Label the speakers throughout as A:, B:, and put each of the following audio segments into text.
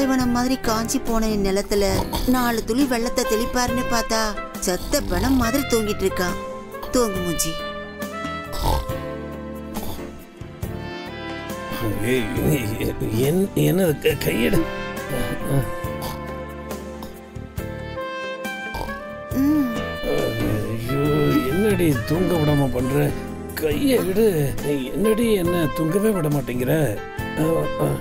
A: பாலைவனம் மாதிரி காஞ்சி போன என் நிலத்துல நாலு துளி வெள்ளத்தை தெளிப்பாருன்னு பார்த்தா செத்த பிணம் மாதிரி தூங்கிட்டு இருக்கான் தூங்கு மூஞ்சி
B: ஏய், என் என்னது க- கையெடு
A: ம்,
B: ஐயோ என்னடி தூங்க விடாம பண்ற கையை விடு என்னடி என்ன தூங்கவே விட மாட்டேங்கிற அஹ், அஹ்.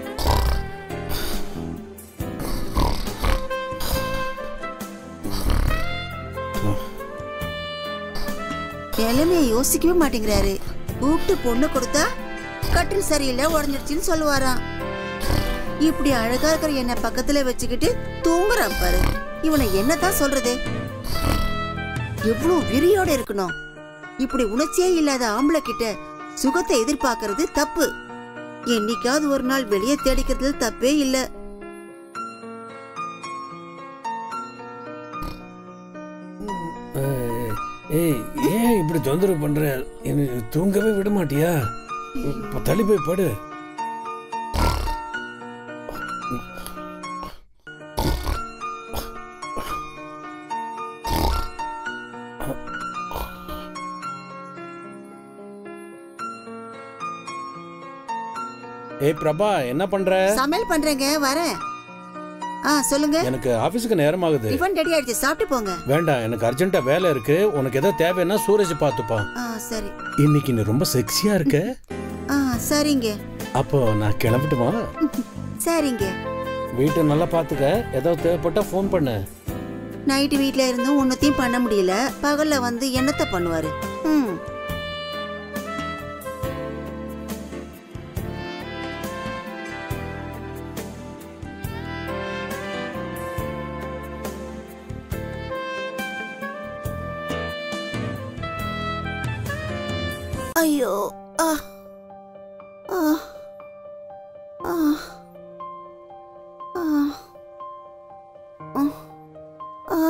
A: நிலைமைய யோசிக்கவே மாட்டேங்கிறாரு கூப்பிட்டு பொண்ணு கொடுத்தா கட்டில் சரியில்லை உடஞ்சிடுச்சுன்னு சொல்லுவாராம் இப்படி அழகா இருக்கிற என்ன பக்கத்துல வச்சுக்கிட்டு தூங்குறான் பாரு இவனை என்னதான் சொல்றது எவ்வளவு விரியோட இருக்கணும் இப்படி உணர்ச்சியே இல்லாத ஆம்பளை கிட்ட சுகத்தை எதிர்பார்க்கறது தப்பு என்னைக்காவது ஒரு நாள் வெளியே தேடிக்கிறதுல தப்பே இல்ல
B: அஹ், ஏய் ஏன் இப்படி தொந்தரவு பண்ற என்ன தூங்கவே விட மாட்டியா இப்ப தள்ளி போய் படு ஏய் பிரபா என்ன பண்ற
A: சமையல் பண்றேங்க வரேன் ஆ சொல்லுங்க
B: எனக்கு ஆபீஸுக்கு நேரம் ஆகுது
A: டிஃபன் ரெடி ஆயிடுச்சு சாப்பிட்டு போங்க
B: வேண்டாம் எனக்கு அர்ஜென்ட்டா வேலை இருக்கு உனக்கு ஏதோ தேவைன்னா சூரஜ் பார்த்துப்பா
A: ஆ சரி
B: இன்னைக்கு நீ ரொம்ப செக்ஸியா இருக்க
A: ஆ சரிங்க
B: அப்போ நான் கிளம்பட்டுமா
A: சரிங்க
B: வீட்டை நல்லா பாத்துக்க ஏதாவது தேவைப்பட்டா ஃபோன் பண்ணு
A: நைட்டு வீட்ல இருந்தும் ஒன்னத்தையும் பண்ண முடியல பகல்ல வந்து என்னத்த பண்ணுவாரு ம் ஐயோ ஆ ஆ ஆ ஆ ஆ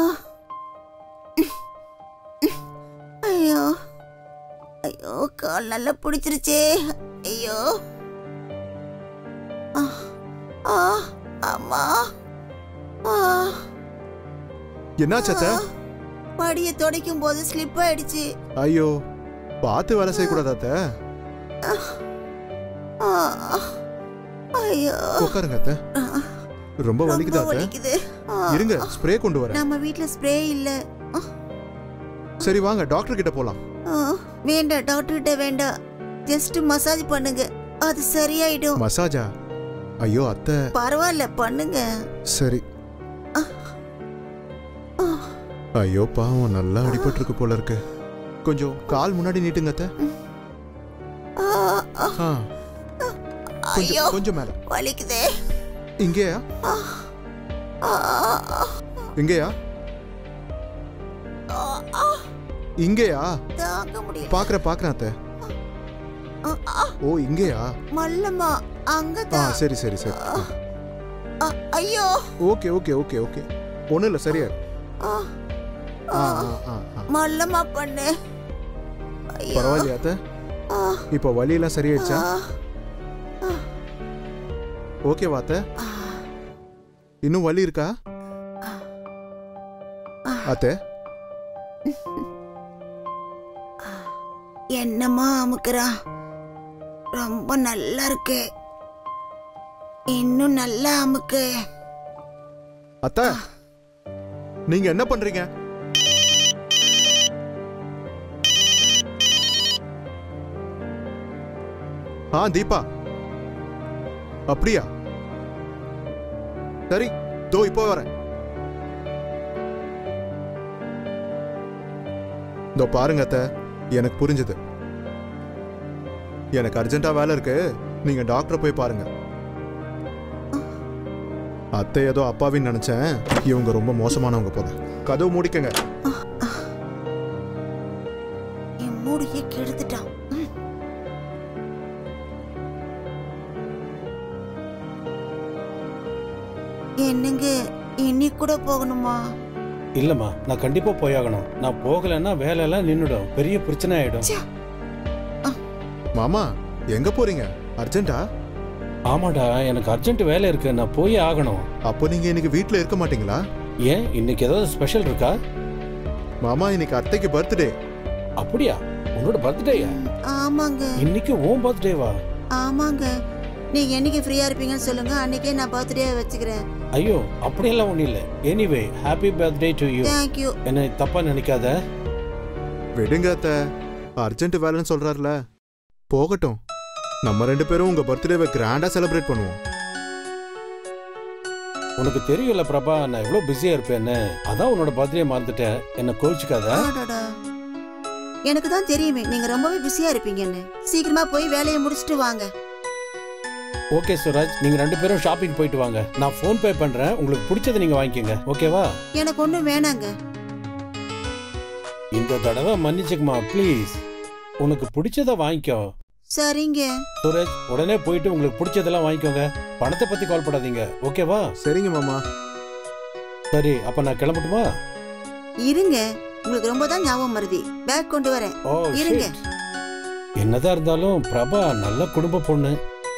A: ஐயோ ஐயோ கால் நல்லா பிடிச்சிருச்சே ஐயோ ஆ ஆ அம்மா ஆ
C: என்னாச்சு அத்தை
A: படியை துடைக்கும் போது ஸ்லிப் ஆயிடுச்சு
C: ஐயோ பார்த்து வேலை செய்யக்கூடாதா அத்தை
A: ஆ, ஐயோ
C: உட்காருங்க அத்தை
A: ஆ,
C: ரொம்ப
A: ரொம்ப
C: வலிக்குதா அத்தை
A: வலிக்குது ஆ,
C: இருங்க ஸ்ப்ரே கொண்டு வரேன்
A: நம்ம வீட்ல ஸ்ப்ரே இல்ல ஆ,
C: சரி வாங்க டாக்டர் கிட்ட போலாம்
A: ஆ, வேண்டாம் டாக்டர் கிட்ட வேண்டாம் ஜஸ்ட் மசாஜ் பண்ணுங்க அது சரியாயிடும்
C: மசாஜா ஐயோ அத்தை
A: பரவாயில்ல பண்ணுங்க
C: சரி
A: ஆ.
C: ஐயோ பாவம் நல்லா அடிபட்டிருக்கு போல இருக்கு கொஞ்சம் கால் முன்னாடி நீட்டுங்க அத்தை
A: ஆ, ஆ,
C: ஆ,
A: ஐயோ
C: கொஞ்சம் கொஞ்சம் மேல
A: வலிக்குதே
C: இங்கேயா
A: ஆ, ஆ, ஆ,
C: இங்கேயா
A: ஆ, ஆ,
C: இங்கேயா
A: தாங்க முடியல
C: பாக்குற பாக்குறேன் அத்தை
A: ஆ, ஆ,
C: ஓ இங்கேயா
A: மல்லம்மா
C: ஆ
A: அங்கதான்
C: சரி சரி சரி
A: ஆ, ஐயோ
C: ஓகே ஓகே ஓகே ஓகே ஒன்றும் இல்லை சரியா
A: ஆ,
C: ஆ
A: ஆ,
C: ஆ ஆ ஆ
A: மல்லம்மா பண்ணு ஐயோ
C: பரவாயில்லையா அத்தை
A: ஆ,
C: இப்போ வலியெல்லாம் சரியாயிடுச்சா
A: ஆ,
C: ஓகேவா அத்தை
A: ஆ,
C: இன்னும் வலி இருக்கா
A: ஆ.
C: அத்தை
A: என்னம்மா அமுக்குறான் ரொம்ப நல்லா இருக்கு இன்னும் நல்லா அமுக்கு
C: அத்தை நீங்க என்ன பண்றீங்க ஆ தீபா அப்படியா சரி தோ இப்போ வரேன் இதோ பாருங்க அத்தை எனக்கு புரிஞ்சது எனக்கு அர்ஜென்ட்டா வேலை இருக்கு நீங்க டாக்டரை போய் பாருங்க அத்தை ஏதோ அப்பாவின்னு நினைச்சேன் இவங்க ரொம்ப மோசமானவங்க போல கதவு மூடிக்கங்க
A: என் மூடியை கெடுத்துட்டான் ம். என்னங்க இன்னைக்கு கூட போகணுமா
B: இல்லம்மா நான் கண்டிப்பா போயாகணும் நான் போகலைன்னா வேலையெல்லாம் நின்னுடும் பெரிய பிரச்சனை ஆயிடும்
A: ச்சே.
C: மாமா எங்க போறீங்க அர்ஜென்ட்டா
B: ஆமாடா எனக்கு அர்ஜென்ட் வேலை இருக்கு நான் போயே ஆகணும்
C: அப்போ நீங்க இன்னைக்கு வீட்ல இருக்க மாட்டீங்களா
B: ஏன் இன்னைக்கு ஏதாவது ஸ்பெஷல் இருக்கா
C: மாமா இன்னைக்கு அத்தைக்கு பர்த்டே
B: அப்படியா உன்னோட பர்த்டேயா
A: ஆமாங்க
B: இன்னைக்கு உன் பர்த்டேவா
A: ஆமாங்க நீங்க என்னைக்கு ஃப்ரீயா இருப்பீங்கன்னு சொல்லுங்க அன்னைக்கே நான் பர்த்டே வச்சுக்கிறேன்
B: ஐயோ அப்படியெல்லாம் ஒன்றும் இல்லை anyway happy birthday to you
A: thank you
B: என்ன தப்பா நினைக்காத
C: விடுங்க அத்தை அர்ஜென்ட் வேலைன்னு சொல்றாருல போகட்டும் நம்ம ரெண்டு பேரும் உங்க பர்த்டேவை கிராண்டா செலிப்ரேட் பண்ணுவோம்
B: உனக்கு தெரியும்ல பிரபா நான் எவ்வளவு பிஸியா இருப்பேன்னு அதான் உன்னோட பர்த்டே மறந்துட்டேன் என்ன கோவிச்சுக்காத
A: அடடா. எனக்கு தான் தெரியுமே நீங்க ரொம்பவே பிஸியா இருப்பீங்கன்னு சீக்கிரமா போய் வேலையை முடிச்சிட்டு வாங்க
B: ஓகே சுராஜ் நீங்க ரெண்டு பேரும் ஷாப்பிங் போயிட்டு வாங்க நான் ஃபோன் பே பண்றேன் உங்களுக்கு பிடிச்சதை நீங்க வாங்கிக்கோங்க ஓகேவா
A: எனக்கு ஒண்ணும் வேணாங்க
B: இந்த தடவை மன்னிச்சுக்குமா ப்ளீஸ் உனக்கு பிடிச்சதை வாங்கிக்கோ
A: சரிங்க
B: சுரேஷ் உடனே போயிட்டு உங்களுக்கு பிடிச்சதெல்லாம் வாங்கிக்கோங்க பணத்தை பத்தி கால் படாதீங்க ஓகேவா
C: சரிங்க மாமா
B: சரி அப்ப நான் கிளம்பட்டுமா
A: இருங்க உங்களுக்கு ரொம்ப தான் ஞாபகம் வருது பேக் கொண்டு வரேன்
B: ஓ
A: இருங்க.
B: shit. என்னதான் இருந்தாலும் பிரபா நல்ல குடும்ப பொண்ணு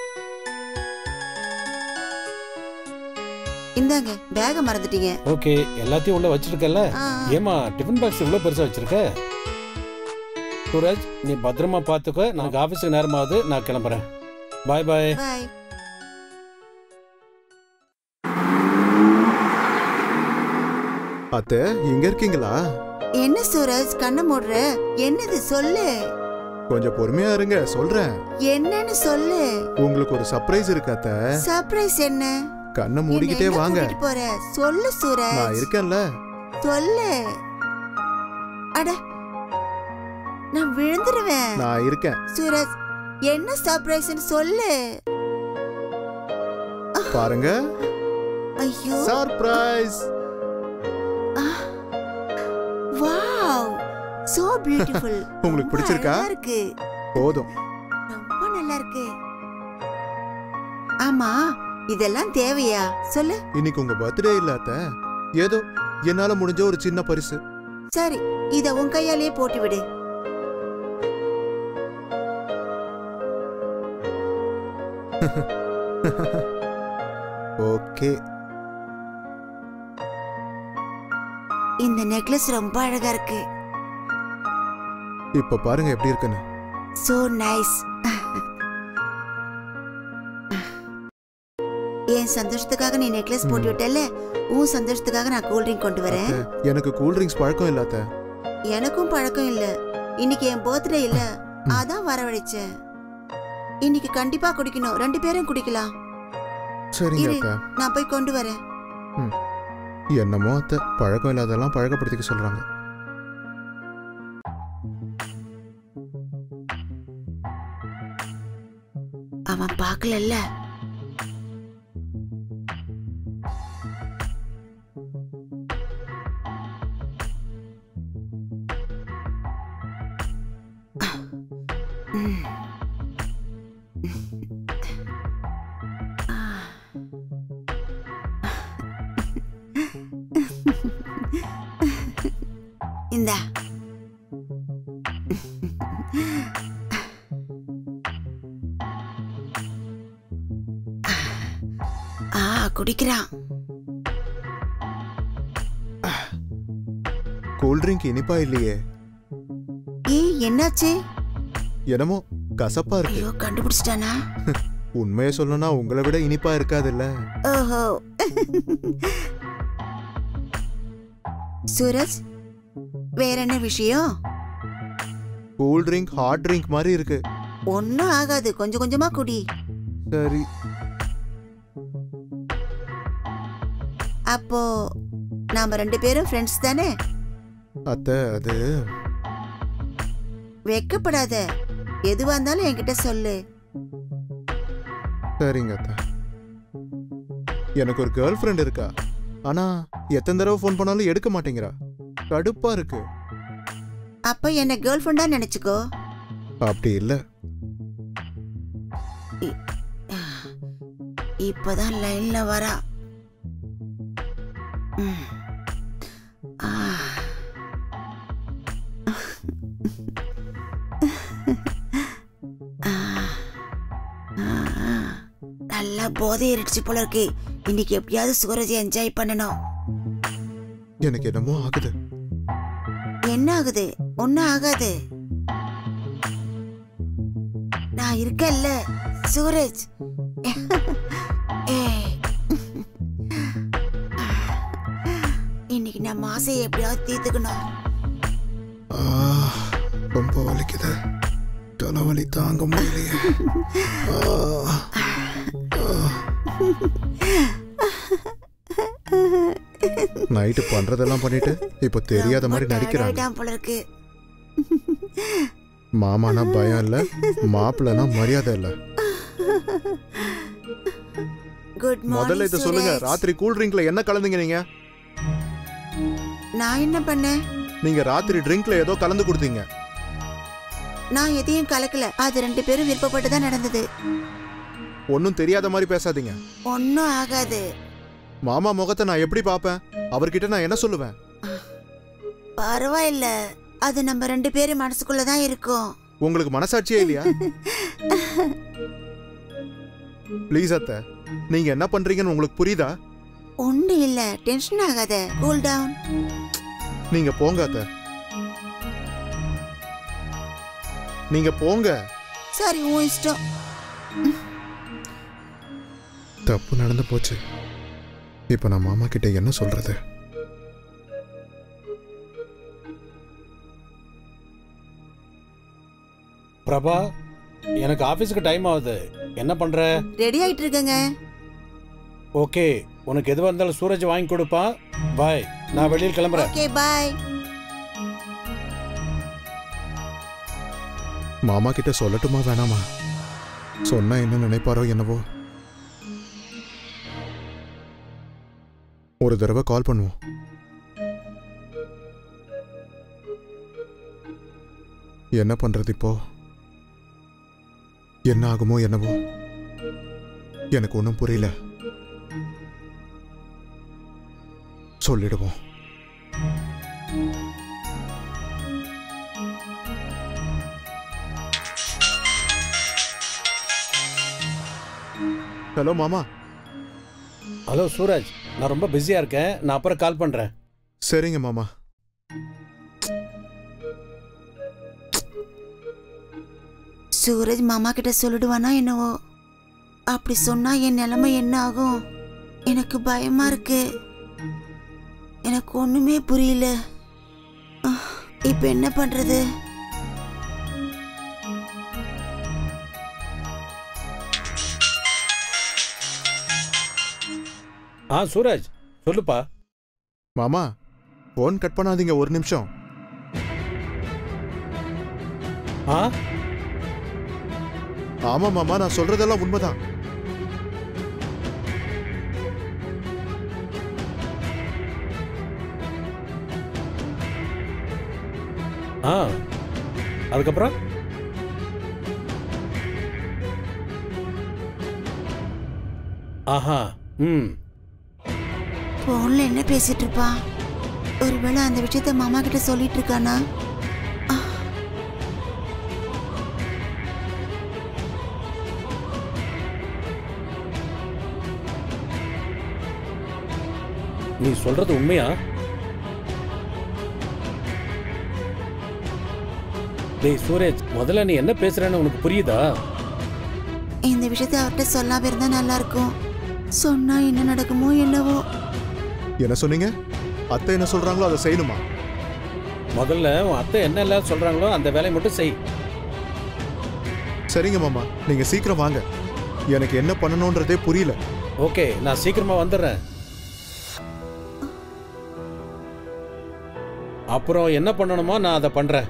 A: இந்தாங்க பேக மறந்துட்டீங்க
B: ஓகே எல்லாத்தையும் உள்ள வச்சிருக்கல
A: ஆ, ஆ.
B: ஏமா டிஃபன் பாக்ஸ் இவ்வளவு பெருசா வச்சிருக்க சூரஜ் நீ பத்திரமா பாத்துக்கோ நான் ஆபீஸுக்கு நேரமாவது நான் கிளம்புறேன் பாய் பாய்
A: பாய்
C: அத்தை இங்க இருக்கீங்களா
A: என்ன சூரஜ் கண்ணை மூடுற என்னது சொல்லு
C: கொஞ்சம் பொறுமையா இருங்க சொல்றேன்
A: என்னன்னு சொல்லு
C: உங்களுக்கு ஒரு சர்ப்ரைஸ் இருக்கு அத்தை
A: சர்ப்ரைஸ் என்ன
C: கண்ணை
A: என்னை
C: மூடிக்கிட்டே
A: எங்க
C: வாங்க
A: கூட்டிட்டு போற சொல்லு
C: நான்
A: சூரஜ்
C: இருக்கேன்ல
A: சொல்லு அட நான் விழுந்துருவேன்
C: நான் இருக்கேன்
A: சூரஜ் என்ன சர்ப்ரைஸ்னு சொல்லு
C: பாருங்க
A: ஐயோ
C: சர்ப்ரைஸ்
A: வாவ் சோ பியூட்டிஃபுல்
C: உங்களுக்கு பிடிச்சிருக்கா?
A: இருக்கு
C: போதும்
A: ரொம்ப நல்லா இருக்கு ஆமா இதெல்லாம் தேவையா சொல்லு
C: இன்னைக்கு உங்க பர்த்டே இல்ல அத்தை ஏதோ என்னால முடிஞ்ச ஒரு சின்ன பரிசு
A: சரி இத உன் கையாலேயே போட்டு விடு
C: ஓகே
A: இந்த நெக்லஸ் ரொம்ப அழகா இருக்கு
C: இப்ப பாருங்க எப்படி இருக்குன்னு
A: சோ நைஸ் என் சந்தோஷத்துக்காக நீ நெக்லஸ் போட்டு விட்டல உன் சந்தோஷத்துக்காக நான் கூல் ட்ரிங்க் கொண்டு வரேன்
C: அத்தை, எனக்கு கூல் ட்ரிங்க்ஸ் பழக்கம் இல்ல அத்தை
A: எனக்கும் பழக்கம் இல்ல இன்னைக்கு என் பர்த்டே இல்ல அதான் வரவழைச்சேன் இன்னைக்கு கண்டிப்பா குடிக்கணும் ரெண்டு பேரும் குடிக்கலாம்
C: சரிங்க
A: இரு.
C: அத்தை
A: நான் போய் கொண்டு வரேன்
C: என்னமோ அத்தை பழக்கம் இல்லாதெல்லாம் பழக்கப்படுத்திக்க சொல்றாங்க
A: அவன் பார்க்கலல்ல இந்தா ஆ குடிக்கிறான்
C: கூல் ட்ரிங்க் இனிப்பா இல்லையே
A: ஏய் என்னாச்சு
C: என்னமோ கசப்பா இருக்கு
A: ஐயோ கண்டுபிடிச்சிட்டானா
C: உண்மையை சொல்லணும்னா உங்களை விட இனிப்பா இருக்காதுல்ல
A: ஓஹோ சூரஜ் வேற என்ன விஷயம்
C: கூல் ட்ரிங்க் ஹாட் ட்ரிங்க் மாதிரி இருக்கு
A: ஒன்னும் ஆகாது கொஞ்சம் கொஞ்சமா குடி
C: சரி
A: அப்போ நாம ரெண்டு பேரும் ஃப்ரெண்ட்ஸ் தானே
C: அத்தை அது
A: வெக்கப்படாத எதுவா இருந்தாலும் என்கிட்ட சொல்லு
C: சரிங்க அத்தை எனக்கு ஒரு கேர்ள் ஃப்ரெண்ட் இருக்கா ஆனா எத்தனை தடவை ஃபோன் பண்ணாலும் எடுக்க மாட்டேங்கிறா கடுப்பா இருக்கு
A: அப்ப என்ன கேர்ள் ஃப்ரெண்டா நினைச்சுக்கோ
C: அப்படி இல்ல
A: இப்பதான் லைன்ல வரா ம். ஆ. ஆ. ஆ. நல்லா போதை ஏறிடுச்சு போல இருக்கு இன்னைக்கு எப்படியாவது சூரஜ் என்ஜாய் பண்ணணும்
C: எனக்கு என்னமோ ஆகுது
A: என்ன ஆகுது ஒன்னும் ஆகாது நான் இருக்கேன்ல சூரஜ் ஏய். இன்னைக்கு நம்ம ஆசையை எப்படியாவது தீர்த்துக்கணும்
C: ஆ, ரொம்ப வலிக்குது தலைவலி தாங்க முடியலையே ஆ, நைட்டு பண்றதெல்லாம் பண்ணிட்டு இப்போ தெரியாத மாதிரி
A: ரொம்ப
C: நடிக்கிறாங்க
A: tired ஆயிட்டான் போல இருக்கு
C: மாமானா பயம் இல்ல மாப்பிள்ளனா மரியாதை இல்ல
A: குட்
C: முதல்ல இதை சொல்லுங்க ராத்திரி கூல் ட்ரிங்க்ல என்ன கலந்தீங்க நீங்க
A: நான் என்ன பண்ணேன்
C: நீங்க ராத்திரி ட்ரிங்க்ல ஏதோ கலந்து கொடுத்தீங்க
A: நான் எதையும் கலக்கல அது ரெண்டு பேரும் விருப்பப்பட்டு தான் நடந்தது
C: ஒன்னும் தெரியாத மாதிரி பேசாதீங்க
A: ஒன்னும் ஆகாது
C: மாமா முகத்தை நான் எப்படி பார்ப்பேன் அவர்கிட்ட நான் என்ன சொல்லுவேன்
A: பரவாயில்ல அது நம்ம ரெண்டு பேரும் மனசுக்குள்ள தான் இருக்கும்
C: உங்களுக்கு மனசாட்சியே இல்லையா ப்ளீஸ் அத்தை நீங்க என்ன பண்றீங்கன்னு உங்களுக்கு புரியுதா
A: ஒண்ணு இல்ல டென்ஷன் ஆகாத கூல் டவுன்
C: நீங்க போங்க அத்தை நீங்க போங்க
A: சரி உன் இஷ்டம்
C: தப்பு நடந்து போச்சு இப்ப நான் மாமா கிட்ட என்ன சொல்றது
B: பிரபா எனக்கு ஆஃபீஸுக்கு டைம் ஆகுது என்ன பண்ற
A: ரெடி ஆயிட்டு இருக்கேங்க
B: ஓகே உனக்கு எதுவாக இருந்தாலும் சூரஜ் வாங்கி கொடுப்பான் பாய் நான் வெளியில் கிளம்புறேன்
A: ஓகே பாய்
C: மாமா கிட்ட சொல்லட்டுமா வேணாமா சொன்னா என்ன நினைப்பாரோ என்னவோ ஒரு தடவை கால் பண்ணுவோம் என்ன பண்றது இப்போ என்ன ஆகுமோ என்னவோ எனக்கு ஒன்றும் புரியல சொல்லிடுவோம் ஹலோ மாமா
B: ஹலோ சூரஜ் நான் ரொம்ப பிஸியாக இருக்கேன் நான் அப்புறம் கால் பண்ணுறேன்
C: சரிங்க மாமா
A: சூரஜ் மாமா கிட்ட சொல்லிடுவானா என்னவோ அப்படி சொன்னா என் நிலைமை என்ன ஆகும் எனக்கு பயமா இருக்கு எனக்கு ஒண்ணுமே புரியல அஹ், இப்ப என்ன பண்றது
B: ஆ சூரஜ் சொல்லுப்பா
C: மாமா ஃபோன் கட் பண்ணாதீங்க ஒரு நிமிஷம்
B: ஆ
C: ஆமா மாமா நான் சொல்றதெல்லாம் உண்மைதான்
B: ஆ அதுக்கப்புறம் ஆஹா ம்
A: போன்ல என்ன பேசிட்டு இருப்பான் ஒருவேளை அந்த விஷயத்த மாமா கிட்ட சொல்லிட்டு இருக்கானா அஹ்,
B: நீ சொல்றது உண்மையா டேய் சூரஜ் முதல்ல நீ என்ன பேசுறேன்னு உனக்கு புரியுதா
A: இந்த விஷயத்த அவர்கிட்ட சொல்லாம இருந்தா நல்லா இருக்கும் சொன்னா என்ன நடக்குமோ என்னவோ
C: என்ன சொன்னீங்க அத்தை என்ன சொல்றாங்களோ அதை செய்யணுமா
B: முதல்ல உன் அத்தை என்ன எல்லாம் சொல்றாங்களோ அந்த வேலையை மட்டும் செய்
C: சரிங்க மாமா நீங்க சீக்கிரம் வாங்க எனக்கு என்ன பண்ணணுன்றதே புரியல
B: ஓகே நான் சீக்கிரமா வந்துடுறேன் அப்புறம் என்ன பண்ணணுமோ நான் அதை பண்றேன்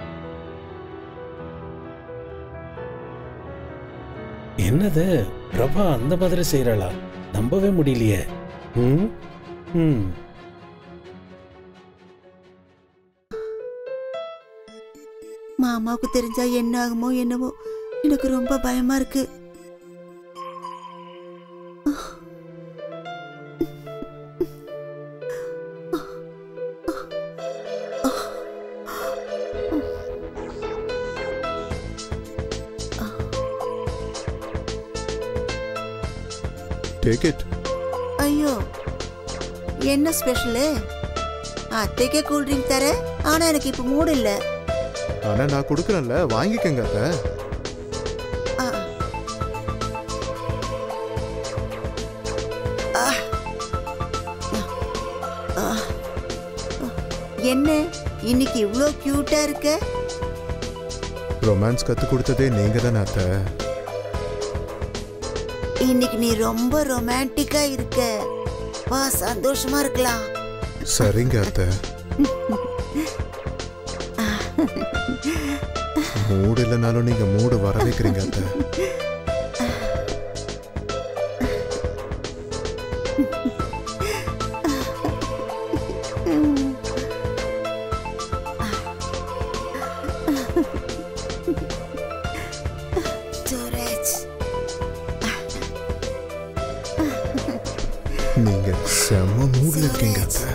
B: என்னது பிரபா அந்த மாதிரி செய்யறாளா நம்பவே முடியலையே ம் ம்
A: மாமாவுக்கு தெரிஞ்சா என்ன ஆகுமோ என்னவோ எனக்கு ரொம்ப பயமா இருக்கு
C: டேக் இட்
A: ஐயோ என்ன ஸ்பெஷலு அத்தைக்கே கூல் ட்ரிங்க் தர ஆனா எனக்கு இப்ப மூடு இல்ல
C: ஆனா நான் கொடுக்குறேன்ல வாங்கிக்கங்க அத்தை
A: ஆ. ஆ. ஆ. என்ன இன்னைக்கு இவ்ளோ கியூட்டா இருக்க
C: ரொமான்ஸ் கத்து கொடுத்ததே நீங்க தானே அத்தை
A: இன்னைக்கு நீ ரொம்ப ரொமான்டிக்கா இருக்க வா சந்தோஷமா இருக்கலாம்
C: சரிங்க அத்தை மூடு இல்லைனாலும் நீங்க மூடு வர வைக்கிறீங்க அத்தை
A: சூரஜ்
C: நீங்க செம்ம மூடுல இருக்கீங்க அத்தை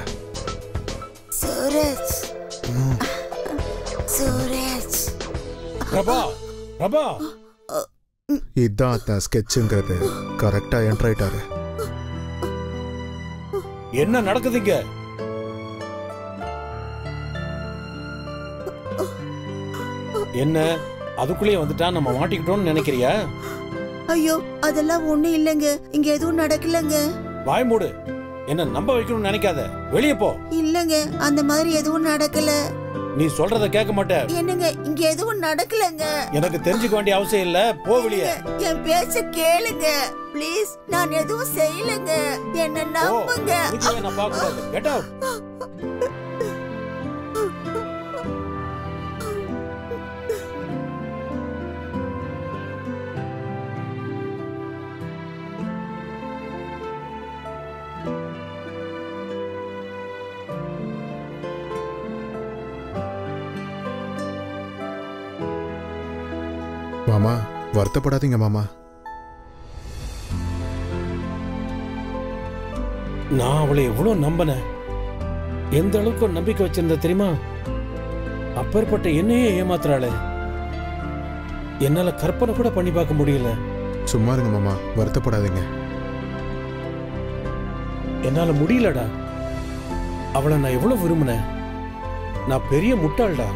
A: சூரஜ்
C: ம்.
A: சூரஜ்
B: பிரபா பிரபா
C: இதான் அத்தை ஸ்கெட்சுங்கிறது கரெக்டா என்டர் ஆயிட்டாரு
B: என்ன நடக்குதுங்க என்ன அதுக்குள்ளேயே வந்துட்டா நம்ம மாட்டிக்கிட்டோம்னு நினைக்கிறியா
A: ஐயோ அதெல்லாம் ஒண்ணும் இல்லைங்க இங்க எதுவும் நடக்கலங்க
B: வாய் மூடு என்ன நம்ப வைக்கணும்னு நினைக்காத வெளியே போ
A: இல்லங்க அந்த மாதிரி எதுவும் நடக்கல
B: நீ சொல்றத கேட்க மாட்ட
A: என்னங்க இங்க எதுவும் நடக்கலங்க
B: எனக்கு தெரிஞ்சுக்க வேண்டிய அவசியம் இல்ல போ வெளியே
A: என் பேச்ச கேளுங்க ப்ளீஸ் நான் எதுவும் செய்யலங்க என்ன
B: போ
A: நம்புங்க
B: இதுவே நான் பார்க்க கூடாது கெட் அவுட்
C: மாமா வருத்தப்படாதீங்க மாமா
B: நான் அவளை எவ்வளவு நம்பினேன் எந்த அளவுக்கு ஒரு நம்பிக்கை வச்சிருந்த தெரியுமா அப்பேற்பட்ட என்னையே ஏமாத்துறாளே என்னால கற்பனை கூட பண்ணி பார்க்க முடியல
C: சும்மா இருங்க மாமா வருத்தப்படாதீங்க
B: என்னால முடியலடா அவளை நான் எவ்வளவு விரும்பினேன் நான் பெரிய முட்டாள்டா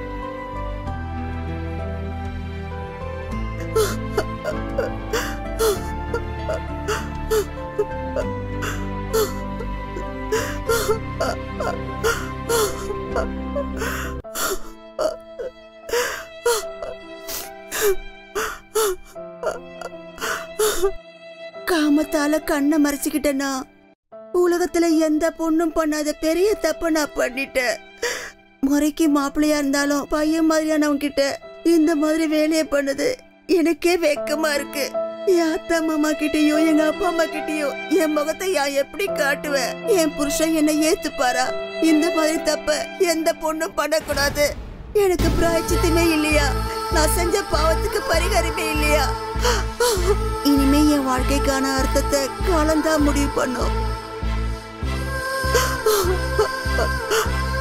A: காமத்தால கண்ணை மறைச்சுக்கிட்டேனா உலகத்துல எந்த பொண்ணும் பண்ணாத பெரிய தப்ப நான் பண்ணிட்டேன் முறைக்கு மாப்பிள்ளையா இருந்தாலும் பையன் மாதிரியானவங்க கிட்ட இந்த மாதிரி வேலையை பண்ணது எனக்கே வெக்கமா இருக்கு என் அத்தா மாமா கிட்டயும் எங்க அப்பா அம்மா கிட்டயும் என் முகத்தை நான் எப்படி காட்டுவேன் என் புருஷன் என்ன ஏத்துப்பாரா இந்த மாதிரி தப்ப எந்த பொண்ணும் பண்ணக்கூடாது எனக்கு பிராய்ச்சித்தமே இல்லையா நான் செஞ்ச பாவத்துக்கு பரிகாரமே இல்லையா இனிமே என் வாழ்க்கைக்கான அர்த்தத்தை காலம்தான் முடிவு பண்ணும்